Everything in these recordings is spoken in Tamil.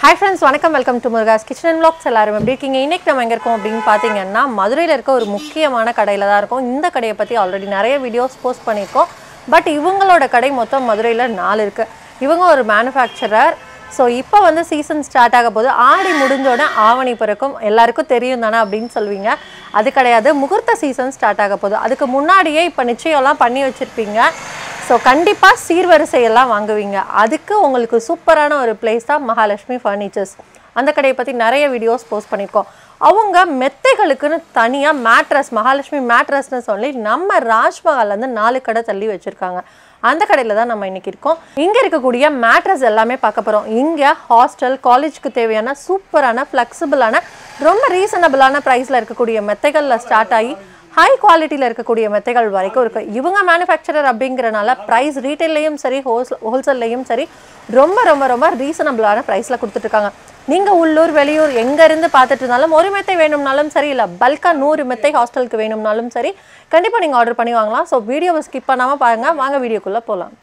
ஹாய் ஃப்ரெண்ட்ஸ் வணக்கம் welcome to Muruga's kitchen and vlogs எல்லாரும் எப்படி இருக்கீங்க இன்னைக்கு நம்ம எங்கே இருக்கோம் அப்படின்னு பார்த்தீங்கன்னா மதுரையில் இருக்க ஒரு முக்கியமான கடையில் தான் இருக்கோம் இந்த கடையை பற்றி ஆல்ரெடி நிறைய வீடியோஸ் போஸ்ட் பண்ணியிருக்கோம் பட் இவங்களோட கடை மொத்தம் மதுரையில் நாலு இருக்குது இவங்க ஒரு மேனுஃபேக்சரர் ஸோ இப்போ வந்து சீசன் ஸ்டார்ட் ஆக போது ஆடி முடிஞ்சோடனே ஆவணி பிறக்கும் எல்லாருக்கும் தெரியும் தானே அப்படின்னு சொல்வீங்க அது கிடையாது முகூர்த்த சீசன் ஸ்டார்ட் ஆக போகுது அதுக்கு முன்னாடியே இப்போ நிச்சயம்லாம் பண்ணி வச்சுருப்பீங்க ஸோ கண்டிப்பாக சீர்வரிசையெல்லாம் வாங்குவீங்க அதுக்கு உங்களுக்கு சூப்பரான ஒரு பிளேஸ் தான் மகாலட்சுமி ஃபர்னிச்சர்ஸ் அந்த கடையை பற்றி நிறைய வீடியோஸ் போஸ்ட் பண்ணியிருக்கோம் அவங்க மெத்தைகளுக்குன்னு தனியாக மேட்ரஸ் மகாலட்சுமி மேட்ரஸ்னு சொல்லி நம்ம ராஜ்மஹால்லேருந்து நாலு கடை தள்ளி வச்சுருக்காங்க அந்த கடையில் தான் நம்ம இன்னைக்கு இருக்கோம் இங்கே இருக்கக்கூடிய மேட்ரஸ் எல்லாமே பார்க்க போகிறோம் இங்கே ஹாஸ்டல் காலேஜ்க்கு தேவையான சூப்பரான ஃப்ளெக்சிபிளான ரொம்ப ரீசனபிளான ப்ரைஸில் இருக்கக்கூடிய மெத்தைகளில் ஸ்டார்ட் ஆகி ஹை குவாலிட்டியில் இருக்கக்கூடிய மெத்தைகள் வரைக்கும் இருக்குது இவங்க மேனுஃபேக்சரர் அப்படிங்கிறனால ப்ரைஸ் ரீட்டைல்லையும் சரி ஹோல்ஸ் ஹோல்சேல்லையும் சரி ரொம்ப ரொம்ப ரொம்ப ரீசனபிளான ப்ரைஸில் கொடுத்துட்ருக்காங்க நீங்கள் உள்ளூர் வெளியூர் எங்கேருந்து பார்த்துட்டு இருந்தாலும் ஒரு மெத்தை வேணும்னாலும் சரி இல்லை பல்காக நூறு மெத்தை ஹாஸ்டலுக்கு வேணும்னாலும் சரி கண்டிப்பாக நீங்கள் ஆர்டர் பண்ணி வாங்கலாம் ஸோ வீடியோவை ஸ்கிப் பண்ணாமல் பாருங்கள் வாங்க வீடியோக்குள்ளே போகலாம்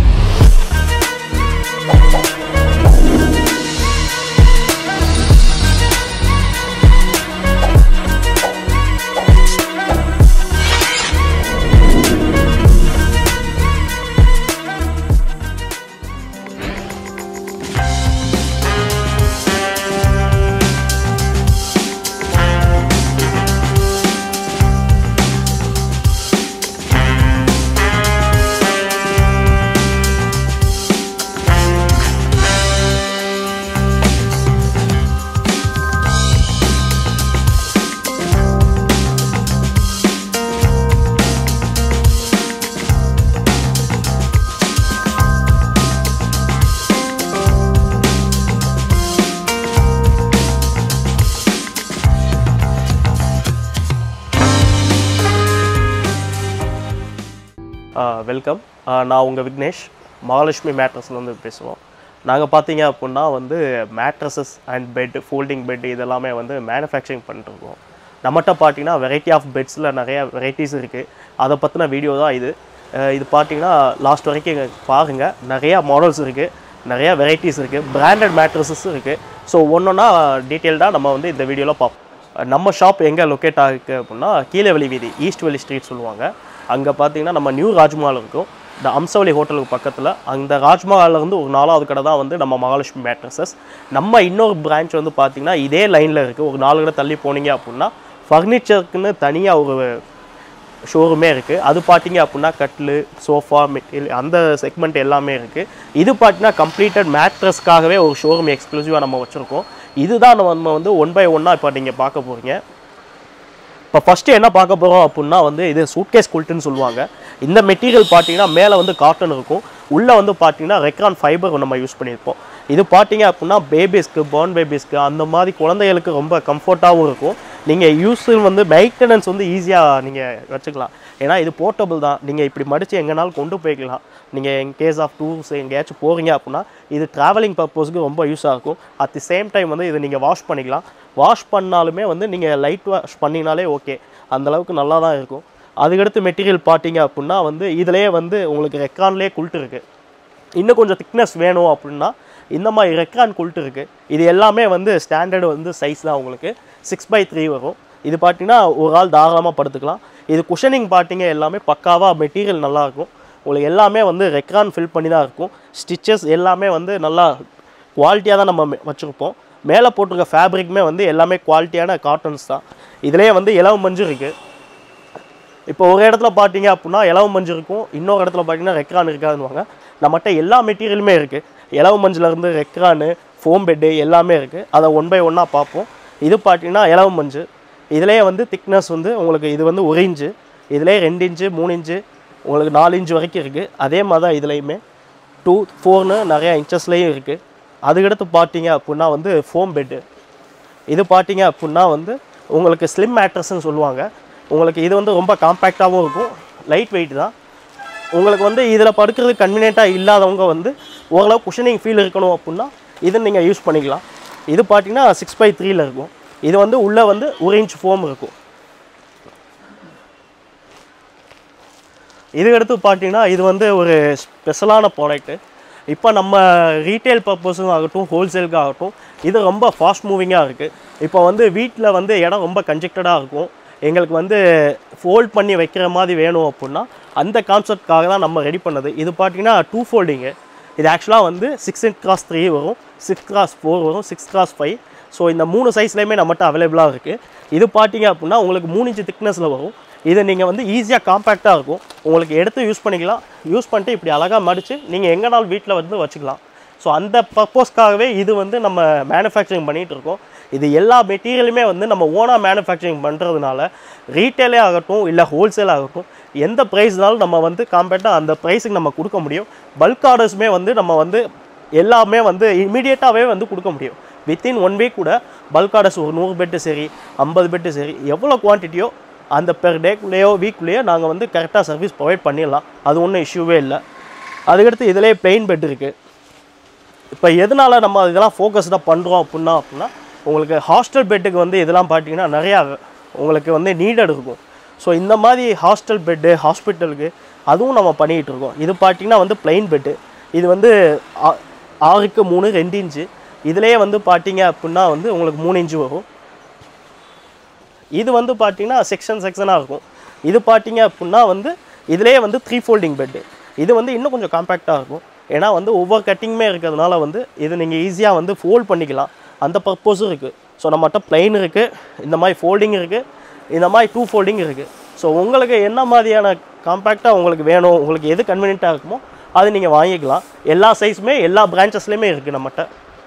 வெல்கம் நான் உங்கள் விக்னேஷ் மகாலட்சுமி மேட்ரஸ்லேருந்து பேசுவோம் நாங்கள் பார்த்தீங்க அப்படின்னா வந்து mattresses and bed folding bed இதெல்லாமே வந்து மேனுஃபேக்சரிங் பண்ணிட்டுருக்கோம் நம்மகிட்ட பார்த்தீங்கன்னா வெரைட்டி ஆஃப் பெட்ஸில் நிறைய வெரைட்டிஸ் இருக்குது அதை பற்றின வீடியோ தான் இது அஹ் இது பார்த்தீங்கன்னா லாஸ்ட் வரைக்கும் இங்க பாருங்க நிறையா மாடல்ஸ் இருக்குது நிறையா வெரைட்டிஸ் இருக்குது பிராண்டட் மேட்ரஸஸ் இருக்குது ஸோ ஒன்றொன்னா டீட்டெயில்டாக நம்ம வந்து இந்த வீடியோவில் பார்ப்போம் நம்ம ஷாப் எங்கே லொக்கேட் ஆகிருக்கு அப்படின்னா கீழவெளி வீதி ஈஸ்ட் வெளி ஸ்ட்ரீட் சொல்லுவாங்க அங்கே பார்த்தீங்கன்னா நம்ம நியூ ராஜ்மஹால் இருக்கும் இந்த அம்சவலி ஹோட்டலுக்கு பக்கத்தில் அந்த ராஜ்மஹால்ல இருந்து ஒரு நாலாவது கடை தான் வந்து நம்ம மகாலட்சுமி மேட்ரஸஸ் நம்ம இன்னொரு பிரான்ச் வந்து பார்த்தீங்கன்னா இதே லைனில் இருக்குது ஒரு நாலு கடை தள்ளி போனீங்க அப்படின்னா ஃபர்னிச்சருக்குன்னு தனியாக ஒரு ஷோரூமே இருக்குது அது பார்த்தீங்க அப்படின்னா கட்டில் சோஃபா மெட்டீரியல் அந்த செக்மெண்ட் எல்லாமே இருக்குது இது பார்த்தீங்கன்னா கம்ப்ளீட்டட் மேட்ரஸ்க்காகவே ஒரு ஷோரூம் எக்ஸ்க்ளூசிவாக நம்ம வச்சுருக்கோம் இதுதான் நம்ம வந்து ஒன் பை ஒன்னாக இப்போ நீங்கள் பார்க்க போகிறீங்க இப்போ ஃபஸ்ட்டு என்ன பார்க்க போகிறோம் அப்படின்னா வந்து இது சூட்கேஸ் குல்ட்டுன்னு சொல்லுவாங்க இந்த மெட்டீரியல் பார்த்தீங்கன்னா மேலே வந்து காட்டன் இருக்கும் உள்ளே வந்து பார்த்தீங்கன்னா ரெக்ரான் ஃபைபர் நம்ம யூஸ் பண்ணியிருப்போம் இது பார்த்தீங்க அப்படின்னா பேபிஸ்க்கு பார்ன் பேபிஸ்க்கு அந்த மாதிரி குழந்தைகளுக்கு ரொம்ப கம்ஃபர்ட்டாகவும் இருக்கும் நீங்கள் யூஸ் வந்து மெயின்டெனன்ஸ் வந்து ஈஸியாக நீங்கள் வச்சுக்கலாம் ஏன்னா இது போர்ட்டபிள் தான் நீங்கள் இப்படி மடித்து எங்கேனாலும் கொண்டு போய்க்கலாம் நீங்கள் இன் கேஸ் ஆஃப் டூர்ஸ் எங்கேயாச்சும் போகிறீங்க அப்படின்னா இது ட்ராவலிங் பர்பஸ்க்கு ரொம்ப யூஸாக இருக்கும் அட் தி சேம் டைம் வந்து இதை நீங்கள் வாஷ் பண்ணிக்கலாம் வாஷ் பண்ணாலுமே வந்து நீங்கள் லைட் வாஷ் பண்ணினாலே ஓகே அந்தளவுக்கு நல்லா தான் இருக்கும் அதுக்கடுத்து மெட்டீரியல் பார்த்தீங்க அப்படின்னா வந்து இதிலே வந்து உங்களுக்கு ரெக்கான்லேயே குல்ட்டு இருக்குது இன்னும் கொஞ்சம் திக்னஸ் வேணும் அப்படின்னா இந்த மாதிரி ரெக்ரான் குல்ட்டு இருக்குது இது எல்லாமே வந்து ஸ்டாண்டர்டு வந்து சைஸ் தான் உங்களுக்கு சிக்ஸ் பை த்ரீ வரும் இது பார்த்தீங்கன்னா ஒரு ஆள் தாராளமாக படுத்துக்கலாம் இது குஷனிங் பார்த்தீங்க எல்லாமே பக்காவாக மெட்டீரியல் நல்லாயிருக்கும் உங்களுக்கு எல்லாமே வந்து ரெக்ரான் ஃபில் பண்ணி தான் இருக்கும் ஸ்டிச்சஸ் எல்லாமே வந்து நல்லா குவாலிட்டியாக தான் நம்ம வச்சுருப்போம் மேலே போட்டிருக்க ஃபேப்ரிக்குமே வந்து எல்லாமே குவாலிட்டியான காட்டன்ஸ் தான் இதுலேயே வந்து இலவ மஞ்சு இருக்குது இப்போ ஒரு இடத்துல பார்த்தீங்க அப்படின்னா இலவ மஞ்சு இருக்கும் இன்னொரு இடத்துல பார்த்தீங்கன்னா ரெக்ரான் இருக்காதுன்னுவாங்க நம்மகிட்ட எல்லா மெட்டீரியலுமே இருக்குது இலவ மஞ்சுலேருந்து ரெக்ரானு ஃபோம் பெட்டு எல்லாமே இருக்குது அதை ஒன் பை ஒன்னாக பார்ப்போம் இது பார்த்தீங்கன்னா இலவ மஞ்சு இதுலேயே வந்து திக்னஸ் வந்து உங்களுக்கு இது வந்து ஒரு இன்ச்சு இதுலேயே ரெண்டு இன்ச்சு மூணு இன்ச்சு உங்களுக்கு நாலு இன்ச்சு வரைக்கும் இருக்குது அதே மாதிரி தான் இதுலேயுமே டூ ஃபோர்னு நிறையா இன்ச்சஸ்லேயும் இருக்குது அதுக்கடுத்து பார்த்தீங்க அப்படின்னா வந்து ஃபோம் பெட்டு இது பார்த்தீங்க அப்படின்னா வந்து உங்களுக்கு ஸ்லிம் மேட்ரஸ்ன்னு சொல்லுவாங்க உங்களுக்கு இது வந்து ரொம்ப காம்பேக்டாகவும் இருக்கும் லைட் வெயிட் தான் உங்களுக்கு வந்து இதில் படுக்கிறது கன்வீனியண்ட்டாக இல்லாதவங்க வந்து ஓரளவு குஷனிங் ஃபீல் இருக்கணும் அப்படின்னா இது நீங்கள் யூஸ் பண்ணிக்கலாம் இது பார்த்தீங்கன்னா சிக்ஸ் பை த்ரீல இருக்கும் இது வந்து உள்ளே வந்து ஒரு இன்ச் ஃபோம் இருக்கும் இதுக்கடுத்து பார்த்தீங்கன்னா இது வந்து ஒரு ஸ்பெஷலான ப்ராடக்ட்டு இப்போ நம்ம ரீட்டைல் பர்பஸும் ஆகட்டும் ஹோல்சேலுக்கு ஆகட்டும் இது ரொம்ப ஃபாஸ்ட் மூவிங்காக இருக்குது இப்போ வந்து வீட்டில் வந்து இடம் ரொம்ப கன்ஜெக்டடாக இருக்கும் எங்களுக்கு வந்து ஃபோல்ட் பண்ணி வைக்கிற மாதிரி வேணும் அப்படின்னா அந்த கான்செப்ட்காக தான் நம்ம ரெடி பண்ணது இது பார்த்தீங்கன்னா டூ ஃபோல்டிங்கு இது ஆக்சுவலாக வந்து சிக்ஸ் இன்ச் கிராஸ் த்ரீ வரும் சிக்ஸ் கிராஸ் ஃபோர் வரும் சிக்ஸ் கிராஸ் ஃபைவ் ஸோ இந்த மூணு சைஸ்லேயுமே நம்மகிட்ட அவைலபிளாக இருக்குது இது பார்த்தீங்க அப்படின்னா உங்களுக்கு மூணு இன்ச்சு திக்னஸில் வரும் இதை நீங்கள் வந்து ஈஸியாக காம்பேக்டாக இருக்கும் உங்களுக்கு எடுத்து யூஸ் பண்ணிக்கலாம் யூஸ் பண்ணிட்டு இப்படி அழகாக மடித்து நீங்கள் எங்கேனாலும் வீட்டில் வந்து வச்சுக்கலாம் ஸோ அந்த பர்பஸ்க்காகவே இது வந்து நம்ம மேனுஃபேக்சரிங் பண்ணிகிட்டு இருக்கோம் இது எல்லா மெட்டீரியலுமே வந்து நம்ம ஓனாக மேனுஃபேக்சரிங் பண்ணுறதுனால ரீட்டைலே ஆகட்டும் இல்லை ஹோல்சேல் ஆகட்டும் எந்த ப்ரைஸ்னாலும் நம்ம வந்து காம்பேக்டாக அந்த ப்ரைஸுக்கு நம்ம கொடுக்க முடியும் பல்க் ஆர்டர்ஸுமே வந்து நம்ம வந்து எல்லாமே வந்து இமீடியட்டாகவே வந்து கொடுக்க முடியும் வித்தின் ஒன் வீக் கூட பல்க் ஆர்டர்ஸ் ஒரு நூறு பெட்டு சரி ஐம்பது பெட்டு சரி எவ்வளோ குவான்டிட்டியோ அந்த பெர் டேக்குள்ளேயோ வீக்குள்ளேயோ நாங்கள் வந்து கரெக்டாக சர்வீஸ் ப்ரொவைட் பண்ணிடலாம் அது ஒன்றும் இஷ்யூவே இல்லை அதுக்கடுத்து இதிலே பிளெயின் பெட் இருக்குது இப்போ எதனால நம்ம இதெல்லாம் ஃபோக்கஸ்டாக பண்ணுறோம் அப்படின்னா அப்படின்னா உங்களுக்கு ஹாஸ்டல் பெட்டுக்கு வந்து இதெல்லாம் பார்த்தீங்கன்னா நிறையா உங்களுக்கு வந்து நீடட் இருக்கும் ஸோ இந்த மாதிரி ஹாஸ்டல் பெட்டு ஹாஸ்பிட்டலுக்கு அதுவும் நம்ம பண்ணிகிட்டு இருக்கோம் இது பார்த்தீங்கன்னா வந்து பிளைன் பெட்டு இது வந்து ஆ- ஆறுக்கு மூணு ரெண்டு இன்ச்சு இதுலேயே வந்து பார்த்தீங்க அப்படின்னா வந்து உங்களுக்கு மூணு இன்ச்சு வரும் இது வந்து பார்த்தீங்கன்னா செக்ஷன் செக்ஷனாக இருக்கும் இது பார்த்தீங்க அப்படின்னா வந்து இதுலேயே வந்து த்ரீ ஃபோல்டிங் பெட்டு இது வந்து இன்னும் கொஞ்சம் காம்பேக்டாக இருக்கும் ஏன்னா வந்து ஒவ்வொரு கட்டிங்குமே இருக்கிறதுனால வந்து இது நீங்கள் ஈஸியாக வந்து ஃபோல்ட் பண்ணிக்கலாம் அந்த பர்பஸும் இருக்குது ஸோ நம்மகிட்ட பிளைன் இருக்குது இந்த மாதிரி ஃபோல்டிங் இருக்குது இந்த மாதிரி டூ ஃபோல்டிங் இருக்குது ஸோ உங்களுக்கு என்ன மாதிரியான காம்பேக்டாக உங்களுக்கு வேணும் உங்களுக்கு எது கன்வீனியண்ட்டாக இருக்குமோ அது நீங்கள் வாங்கிக்கலாம் எல்லா சைஸுமே எல்லா பிரான்ச்சஸ்லேயுமே இருக்குது நம்மகிட்ட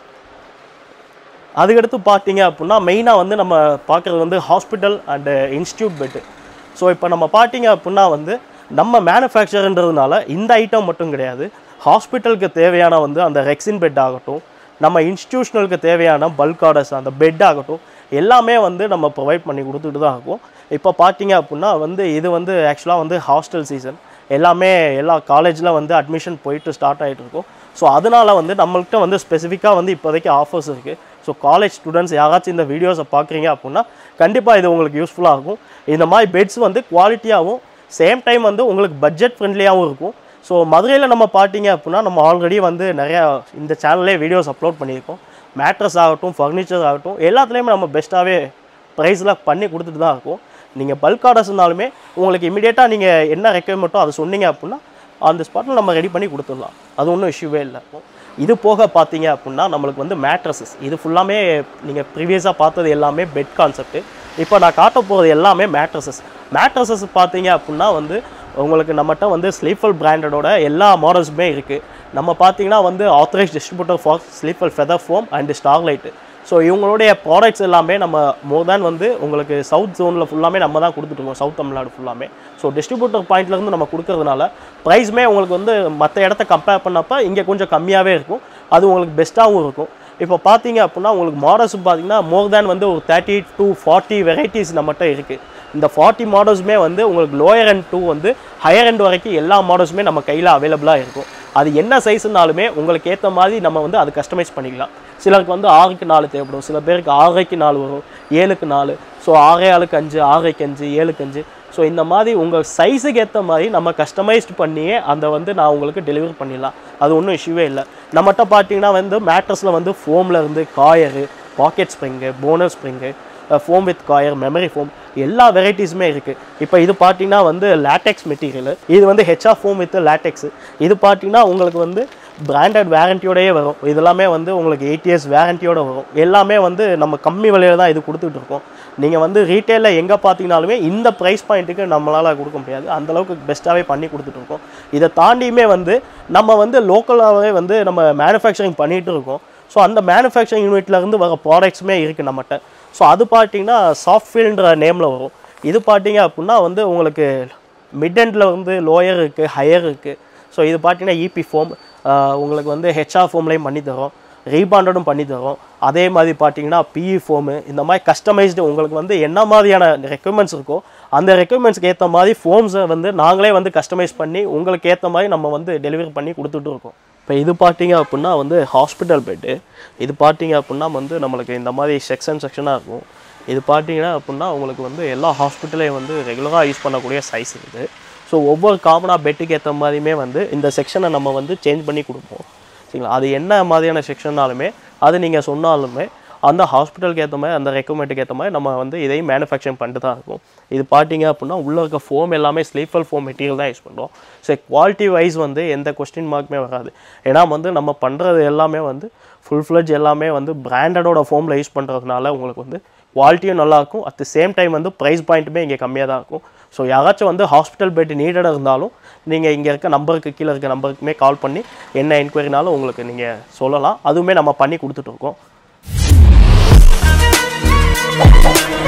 அதுக்கடுத்து பார்த்தீங்க அப்படின்னா மெயினாக வந்து நம்ம பார்க்குறது வந்து hospital and institute bed so இப்போ நம்ம பார்த்தீங்க அப்படின்னா வந்து நம்ம மேனுஃபேக்சர்ன்றதுனால இந்த ஐட்டம் மட்டும் கிடையாது ஹாஸ்பிட்டலுக்கு தேவையான வந்து அந்த ரெக்ஸின் பெட் ஆகட்டும் நம்ம இன்ஸ்டியூஷனலுக்கு தேவையான பல்க் ஆர்டர்ஸ் அந்த பெட் ஆகட்டும் எல்லாமே வந்து நம்ம ப்ரொவைட் பண்ணி கொடுத்துட்டு தான் இருக்கும் இப்போ பார்த்தீங்க அப்படின்னா வந்து இது வந்து ஆக்சுவலாக வந்து ஹாஸ்டல் சீசன் எல்லாமே எல்லா காலேஜில் வந்து அட்மிஷன் போயிட்டு ஸ்டார்ட் ஆகிட்டு இருக்கும் ஸோ அதனால வந்து நம்மள்கிட்ட வந்து ஸ்பெசிஃபிக்காக வந்து இப்போதைக்கு ஆஃபர்ஸ் இருக்குது ஸோ காலேஜ் ஸ்டூடெண்ட்ஸ் யாராச்சும் இந்த வீடியோஸை பார்க்குறீங்க அப்படின்னா கண்டிப்பாக இது உங்களுக்கு யூஸ்ஃபுல்லாக இருக்கும் இந்த மாதிரி பெட்ஸ் வந்து குவாலிட்டியாகவும் சேம் டைம் வந்து உங்களுக்கு பட்ஜெட் ஃப்ரெண்ட்லியாகவும் இருக்கும் ஸோ மதுரையில் நம்ம பார்த்தீங்க அப்படின்னா நம்ம ஆல்ரெடி வந்து நிறையா இந்த சேனல்லே வீடியோஸ் அப்லோட் பண்ணியிருக்கோம் மேட்ரஸ் ஆகட்டும் ஃபர்னிச்சர் ஆகட்டும் எல்லாத்துலேயுமே நம்ம பெஸ்ட்டாகவே ப்ரைஸில் பண்ணி கொடுத்துட்டு தான் இருக்கோம் நீங்கள் பல்க் ஆர்டர்ஸ்னாலுமே உங்களுக்கு இமீடியட்டாக நீங்கள் என்ன ரெக்யர்மெண்ட்டோ அதை சொன்னீங்க அப்படின்னா அந்த ஸ்பாட்டில் நம்ம ரெடி பண்ணி கொடுத்துடலாம் அது ஒன்றும் இஷ்யூவே இல்லை இது போக பார்த்தீங்க அப்படின்னா நம்மளுக்கு வந்து மேட்ரஸஸ் இது ஃபுல்லாமே நீங்கள் ப்ரீவியஸாக பார்த்தது எல்லாமே பெட் கான்செப்ட் இப்போ நான் காட்ட போகிறது எல்லாமே மேட்ரஸஸ் மேட்ரஸஸ் பார்த்தீங்க அப்படின்னா வந்து உங்களுக்கு நம்மகிட்ட வந்து ஸ்லீஃபல் பிராண்டடோட எல்லா மாடல்ஸுமே இருக்குது நம்ம பார்த்தீங்கன்னா வந்து authorised distributor for Sleepwell feather foam and Starlight so இவங்களுடைய ப்ராடக்ட்ஸ் எல்லாமே நம்ம மோர் தேன் வந்து உங்களுக்கு சவுத் ஜோனில் ஃபுல்லாமே நம்ம தான் கொடுத்துட்ருக்கோம் சவுத் தமிழ்நாடு ஃபுல்லாமே ஸோ டிஸ்ட்ரிபியூட்டர் பாயிண்ட்லேருந்து நம்ம கொடுக்கறதுனால ப்ரைஸுமே உங்களுக்கு வந்து மற்ற இடத்த கம்பேர் பண்ணப்போ இங்கே கொஞ்சம் கம்மியாகவே இருக்கும் அது உங்களுக்கு பெஸ்ட்டாகவும் இருக்கும் இப்போ பார்த்தீங்க அப்படின்னா உங்களுக்கு மாடல்ஸ் பார்த்தீங்கன்னா மோர் தேன் வந்து ஒரு தேர்ட்டி டு ஃபார்ட்டி வெரைட்டிஸ் நம்மகிட்ட இருக்குது இந்த ஃபார்ட்டி மாடல்ஸுமே வந்து உங்களுக்கு லோயர் அண்ட் டூ வந்து ஹையர் end வரைக்கும் எல்லா மாடல்ஸுமே நம்ம கையில் அவைலபிளாக இருக்கும் அது என்ன சைஸ்னாலுமே உங்களுக்கு ஏற்ற மாதிரி நம்ம வந்து அது கஸ்டமைஸ் பண்ணிக்கலாம் சிலருக்கு வந்து ஆறுக்கு நாலு தேவைப்படும் சில பேருக்கு ஆறரைக்கு நாலு வரும் ஏழுக்கு நாலு ஸோ ஆறே ஆளுக்கு அஞ்சு ஆறரைக்கு அஞ்சு ஏழுக்கு அஞ்சு ஸோ இந்த மாதிரி உங்கள் சைஸுக்கு ஏற்ற மாதிரி நம்ம கஸ்டமைஸ்ட் பண்ணியே அந்த வந்து நான் உங்களுக்கு டெலிவரி பண்ணிடலாம் அது ஒன்றும் இஷ்யூவே இல்லை நம்மகிட்ட பார்த்தீங்கன்னா வந்து மேட்ரஸில் வந்து ஃபோமில் இருந்து coir pocket spring bonnell spring foam with coir memory foam எல்லா வெரைட்டிஸுமே இருக்குது இப்போ இது பார்த்தீங்கன்னா வந்து லேட்டெக்ஸ் மெட்டீரியல் இது வந்து ஹெச்ஆர் ஃபோம் வித் லேட்டெக்ஸ் இது பார்த்தீங்கன்னா உங்களுக்கு வந்து பிராண்டட் வேரண்டியோடயே வரும் இதெல்லாமே வந்து உங்களுக்கு எயிட் இயர்ஸ் வேரண்டியோட வரும் எல்லாமே வந்து நம்ம கம்மி விலையில தான் இது கொடுத்துட்டு இருக்கோம் நீங்கள் வந்து ரீட்டெயிலில் எங்கே பார்த்தீங்கனாலுமே இந்த ப்ரைஸ் பாயிண்ட்டுக்கு நம்மளால் கொடுக்க முடியாது அந்த அளவுக்கு பெஸ்ட்டாகவே பண்ணி கொடுத்துட்ருக்கோம் இதை தாண்டியுமே வந்து நம்ம வந்து லோக்கலாகவே வந்து நம்ம மேனுஃபேக்சரிங் பண்ணிகிட்டு இருக்கோம் ஸோ அந்த மேனுஃபேக்சரிங் யூனிட்லேருந்து வர ப்ராடக்ட்ஸுமே இருக்குது நம்மகிட்ட ஸோ அது பார்த்தீங்கன்னா சாஃப்ட்வேர்ன்ற நேமில் வரும் இது பார்த்தீங்க அப்படின்னா வந்து உங்களுக்கு மிட் எண்டில் வந்து லோயர் இருக்குது ஹையர் இருக்குது ஸோ இது பார்த்தீங்கன்னா இபி ஃபோம் உங்களுக்கு வந்து ஹெச்ஆர் ஃபோம்லேயும் பண்ணி தரோம் ரீபாண்டடும் பண்ணி தரோம் அதே மாதிரி பார்த்தீங்கன்னா பிஇ ஃபோமு இந்த மாதிரி கஸ்டமைஸ்டு உங்களுக்கு வந்து என்ன மாதிரியான ரெக்குயர்மெண்ட்ஸ் இருக்கோ அந்த ரெக்குயர்மெண்ட்ஸ்க்கு ஏற்ற மாதிரி ஃபோம்ஸை வந்து நாங்களே வந்து கஸ்டமைஸ் பண்ணி உங்களுக்கு ஏற்ற மாதிரி நம்ம வந்து டெலிவரி பண்ணி கொடுத்துட்டு இருக்கோம் இப்போ இது பார்த்தீங்க அப்படின்னா வந்து ஹாஸ்பிட்டல் பெட்டு இது பார்த்தீங்க அப்படின்னா வந்து நம்மளுக்கு இந்த மாதிரி செக்ஷன் செக்ஷனாக இருக்கும் இது பார்த்தீங்கன்னா அப்படின்னா உங்களுக்கு வந்து எல்லா ஹாஸ்பிட்டலையும் வந்து ரெகுலராக யூஸ் பண்ணக்கூடிய சைஸ் இருக்குது ஸோ ஒவ்வொரு காமனாக பெட்டுக்கு ஏற்ற மாதிரியுமே வந்து இந்த செக்ஷனை நம்ம வந்து சேஞ்ச் பண்ணி கொடுப்போம் சரிங்களா அது என்ன மாதிரியான செக்ஷன்னாலுமே அது நீங்கள் சொன்னாலுமே அந்த ஹாஸ்பிட்டலுக்கு ஏற்ற மாதிரி அந்த ரெக்குமெண்ட்டுக்கு ஏற்ற மாதிரி நம்ம வந்து இதையும் மேனுஃபேக்சரிங் பண்ணிட்டு தான் இருக்கும் இது பார்த்தீங்க அப்படின்னா உள்ளே இருக்க ஃபோம் எல்லாமே ஸ்லீப்பர் ஃபோம் மெட்டீரியல் தான் யூஸ் பண்ணுறோம் ஸோ குவாலிட்டி வைஸ் வந்து எந்த கொஸ்டின் மார்க்குமே வராது ஏன்னா வந்து நம்ம பண்ணுறது எல்லாமே வந்து ஃபுல் ஃப்ளட்ஜ் எல்லாமே வந்து பிராண்டடோட ஃபோமில் யூஸ் பண்ணுறதுனால உங்களுக்கு வந்து குவாலிட்டியும் நல்லாயிருக்கும் அட் த சேம் டைம் வந்து ப்ரைஸ் பாயிண்ட்டுமே இங்கே கம்மியாக தான் இருக்கும் ஸோ யாராச்சும் வந்து ஹாஸ்பிட்டல் பெட் நீடடாக இருந்தாலும் நீங்கள் இங்கே இருக்க நம்பருக்கு கீழே இருக்க நம்பருக்குமே கால் பண்ணி என்ன என்கொயரினாலும் உங்களுக்கு நீங்கள் சொல்லலாம் அதுவுமே நம்ம பண்ணி கொடுத்துட்ருக்கோம்